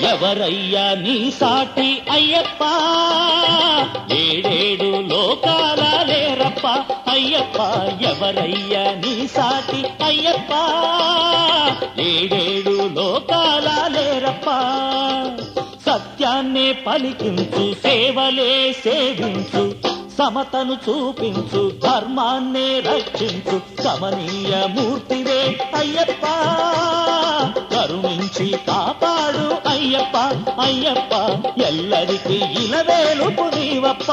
ఎవరయ్యా నీ సాటి అయ్యప్ప ఏడేడు లోకాల లేరప్ప అయ్యప్ప ఎవరయ్యా నీ సాటి అయ్యప్ప ఏడేడు లోకాల లేరప్ప సత్యాన్నే పలికించు సేవలే సేవించు సమతను చూపించు ధర్మాన్నే రక్షించు కమనీయ మూర్తివే అయ్యప్ప కరుణించి కాపాడు అయ్యప్ప అయ్యప్ప ఎల్లరికి ఇలవేలుపు నీవప్ప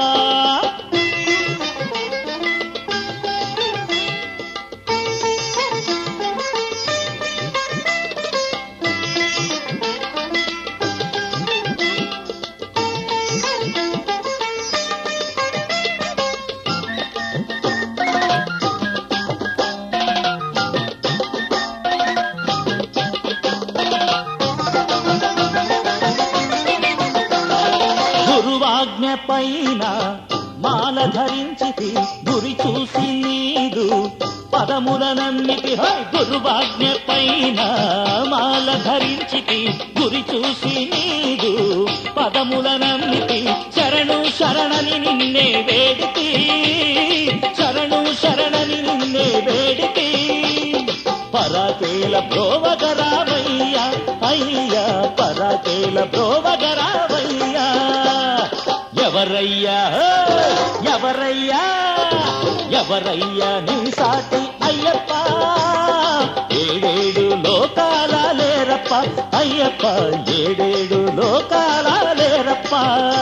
గురువాజ్ఞ పైన మాల ధరించితి గురి చూసి నీదు పదములనన్నిటి హై గురువాజ్ఞ పైన మాల ధరించితి గురి చూసి నీదు పదములనన్నిటి శరణు శరణని నిన్నే వేడితి శరణు శరణని నిన్నే వేడితి పరాకేల బ్రోవగరావయ్యా అయ్యా పరాకేల బ్రోవగరావయ్యా ఎవరయ్యా హే! ఎవరయ్యా ఎవరయ్యా నీ సాటి అయ్యప్ప ఏడేడు లోకాల లేరప్ప అయ్యప్ప ఏడేడు లోకాల లేరప్ప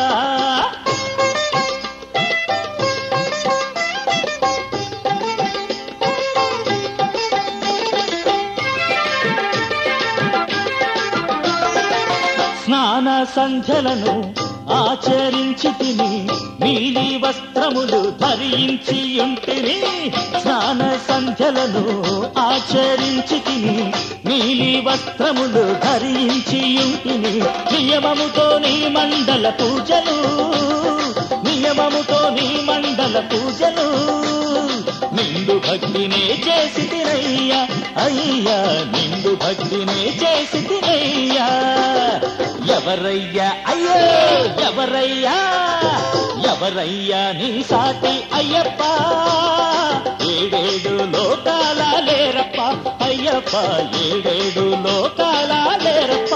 స్నాన సంధ్యలను ఆచరించి తిని నీలి వస్త్రములు ధరించి ఉంటిని స్నాన సంధ్యలను ఆచరించి తిని నీలి వస్త్రములు ధరించి ఉంటిని నియమముతో నీ మండల పూజలు నియమముతో నీ మండల పూజలు నిండు భక్తినే చేసి తినయ్యా అయ్యా నిండు భక్తినే చేసి తినయ్యా ఎవరయ్యా అయ్యో ఎవరయ్యా ఎవరయ్యా నీ సాటి అయ్యప్ప ఏడేడు లోకాల లేరప్ప అయ్యప్ప ఏడేడు లోకాల లేరప్ప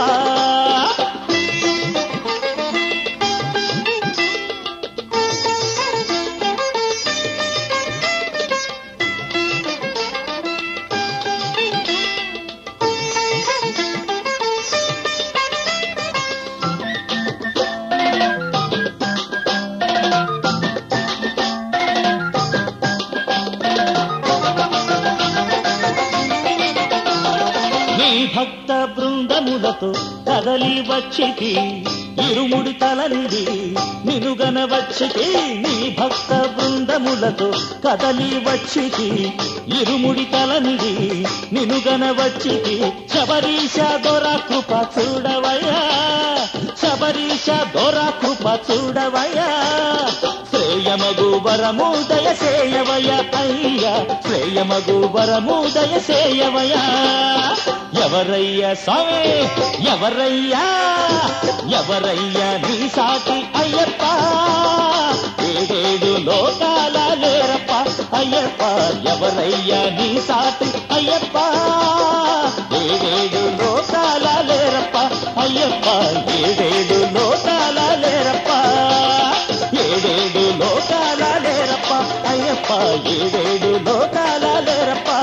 నీ భక్త బృందములతో కదలి వచ్చితి ఇరుముడి తలనిది నినుగన వచ్చితి నీ భక్త బృందములతో కదలి వచ్చితి ఇరుముడి తలనిది నినుగన వచ్చితి శబరీష దొర కృప చూడవయ్యా శబరీష దొర కృప చూడవయ్యా శ్రేయమగు వరము దయసేయవయ అయ్యా శ్రేయమగు వరము దయసేయవయ ఎవరయ్యా స్వామి ఎవరయ్యా ఎవరయ్యా నీ సాటి అయ్యప్ప ఏడేడు లోకాల లేరప్ప అయ్యప్ప ఎవరయ్యా నీ సాటి అయ్యప్ప ఏడేడు లోకాల లేరప్ప అయ్యప్ప ఏడేడు లోకాల లేరప్ప ఏడేడు లోకాల లేరప్ప అయ్యప్ప ఏడేడు లోకాల లేరప్ప